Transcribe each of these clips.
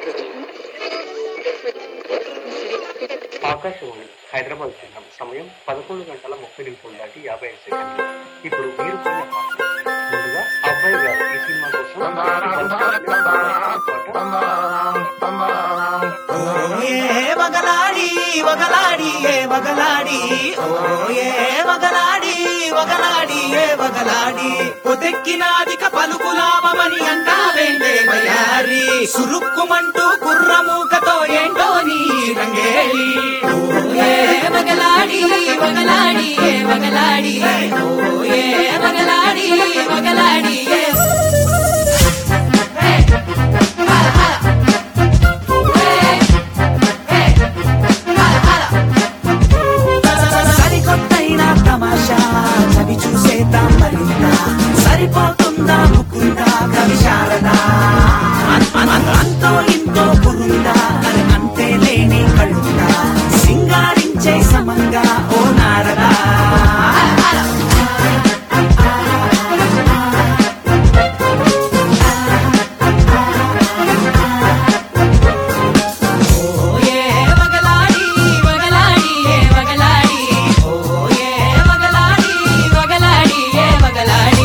ఆకాశవాణి హైదరాబాద్ కేంద్రం సమయం పదకొండు గంటల ముప్పై నిమిషాలు దాటి యాభై ఐదు సెకండ్లు ఇప్పుడు మీరు కొన్న పాట ముందుగా అబ్బాయి గారు ఈ సినిమా కోసం ఏ వగలాడి వగలాడి ఏ వగలాడి ఓ ఏ వగలాడి వగలాడి ఏ వగలాడి పొదెక్కినాదిక పలుకులామని అంటావేంటే వయారి సురుక్కుమంటూ కుర్రమూకతో ఏంటో నీ రంగేలి ఓ ఏ వగలాడి వగలాడి ఏ వగలాడి ఓ ఏ వగలాడి వగలాడి ఏ సరికొత్తైన తమాషా చవి చూసేద్దాం మరింత సరిపోతుందా ముకుందా కవి శారదా అన్- అన్- అన్- అంతో ఇంతో పురుందా అని అంతే లేని కళ్ళుందా సింగారించే సమంగా ఓ నారదా ఓ ఏ వగలాడి వగలాడి ఏ వగలాడి ఓ ఏ వగలాడి వగలాడి ఏ వగలాడి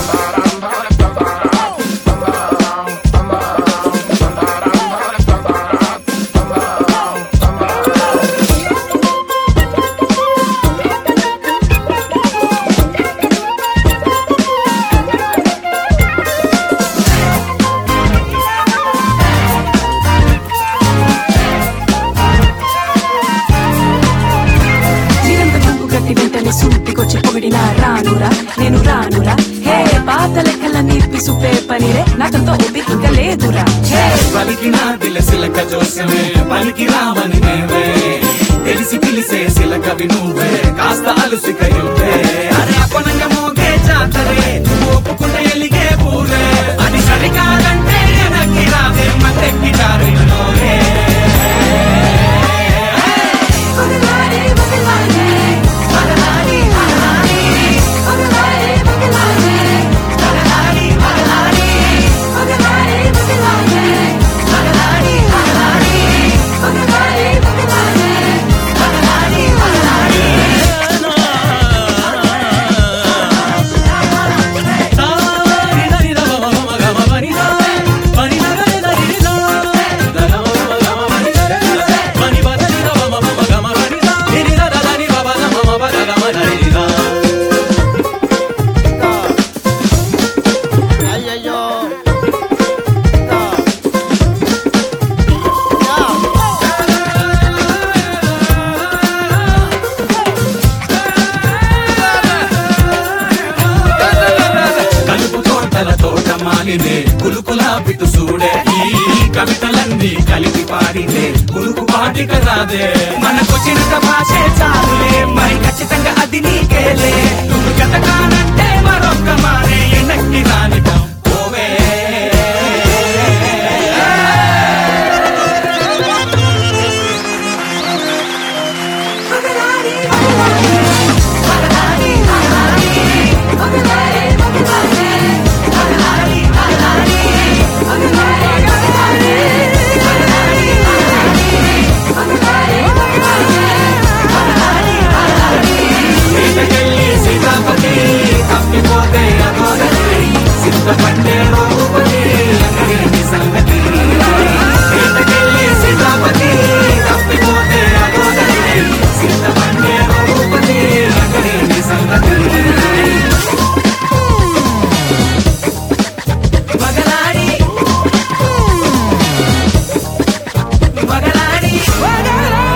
జీరంత కంపు కట్టి వెంటనే సూటికొచ్చి పొగిడిన రానురా నేను రానురా హే పాత లెక్కల నీపి సుపే పనిరే నాకంతో ఓపిక ఇంకా లేదురా హే పలికిన దిలసిలక జోస్యమే పలికి రామని నేవే తెలిసి పిలిసే సిలక వినువే కాస్త అలసిక యువే అరే అపనంగ మోగే జాతరే నువ్వు ఒప్పుకుంటే ఎలిగే పూరే అది సరికాదంటే వెనక్కి రావే మత్తెక్కి జారినోరే వగలాడి వగలాడి వగలాడి వగలాడి వగలాడి వగలాడి వగలాడి వగలాడి వగలాడి వగలాడి వగలాడి వగలాడి వగలాడి వగలాడి వగలాడి వగలాడి కలుపు తోటల తోట మాలినే కులుకుల పిట్టు చూడే ఈ కవితలన్నీ కలిపి పాడితే కులుకు పాటిక రాదే మనకొచ్చిన భాషే చాలులే మరి ఖచ్చితంగా అది నీకేలే నువ్వు గత కానంటే మరొక్క మారే ఎనక్కి రానిటం ఓవే సీతకెళ్ళి సీతాపతి తప్పిపోతే అగోదరి సిద్ధపట్టే రఘుపతి అక్కడి సంగతి సీతకెళ్ళి సీతాపతి తప్పిపోతే అగోదరి సిద్ధపట్టే రఘుపతి అక్కడి సంగతి వగలాడి వగలాడి